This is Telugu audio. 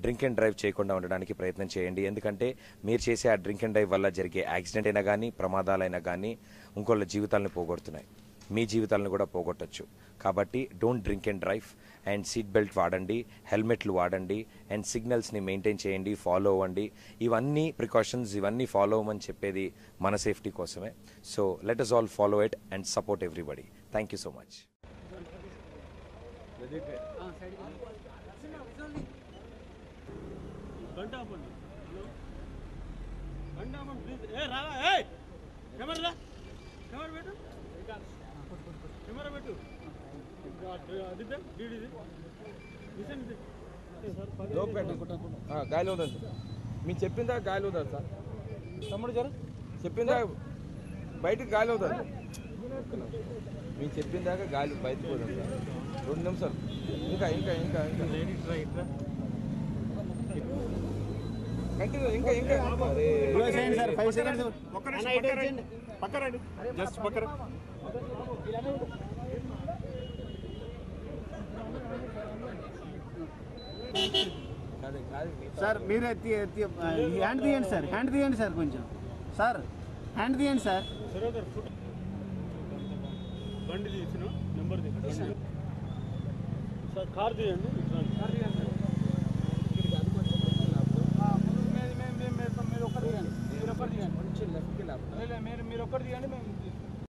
డ్రింక్ అండ్ డ్రైవ్ చేయకుండా ఉండడానికి ప్రయత్నం చేయండి ఎందుకంటే మీరు చేసే ఆ డ్రింక్ అండ్ డ్రైవ్ వల్ల జరిగే యాక్సిడెంట్ అయినా కానీ ప్రమాదాలైనా కానీ ఇంకోళ్ళ జీవితాలను పోగొడుతున్నాయి మీ జీవితాలను కూడా పోగొట్టచ్చు కాబట్టి don't drink and drive and seat belt వాడండి హెల్మెట్లు వాడండి అండ్ సిగ్నల్స్ని మెయింటైన్ చేయండి ఫాలో అవ్వండి ఇవన్నీ ప్రికాషన్స్ ఇవన్నీ ఫాలో అవ్వమని చెప్పేది మన సేఫ్టీ కోసమే so let us all follow it and support everybody thank you so much బండి ఆపండి హలో బండి ఆపండి ప్లీజ్ ఏ రావా ఏ కెమెరా రా కెమెరా పెట్టు కెమెరా పెట్టు అది డీడీది మిషన్ ఇది లోపు పెట్టు ఆ, గాలి వదదు మీరు చెప్పిందా గాలి వదదు సార్ తమ్ముడు జర చెప్పిందా బయటకు గాలి వదదు మీరు చెప్పిందాక గాలి బయటకు వదదు సార్ రెండు నిమిషాలు ఇంకా ఇంకా ఇంకా ఇంకా ఇట్రా ఇట్రా కంటిన్యూ ఇంకా ఇంకా అరే సార్ ఫైవ్ సెకండ్స్ ఒక్క నిమిషం పక్క రండి జస్ట్ పక్క రండి కాదు కాదు సార్ మీరు ఎత్తి ఎత్తి హ్యాండ్ తీయండి సార్ హ్యాండ్ తీయండి సార్ కొంచెం సార్ హ్యాండ్ తీయండి సార్ సరోదర్ ఫుడ్ బండి తీసిన నెంబర్ తీసిన సార్ కార్ తీయండి ఇట్లా మీరు ఒక్కటి తీయండి మీరు ఒక్కటి తీయండి కొంచెం లెఫ్ట్కి లేపు మీరు మీరు ఒక్కటి తీయండి మేము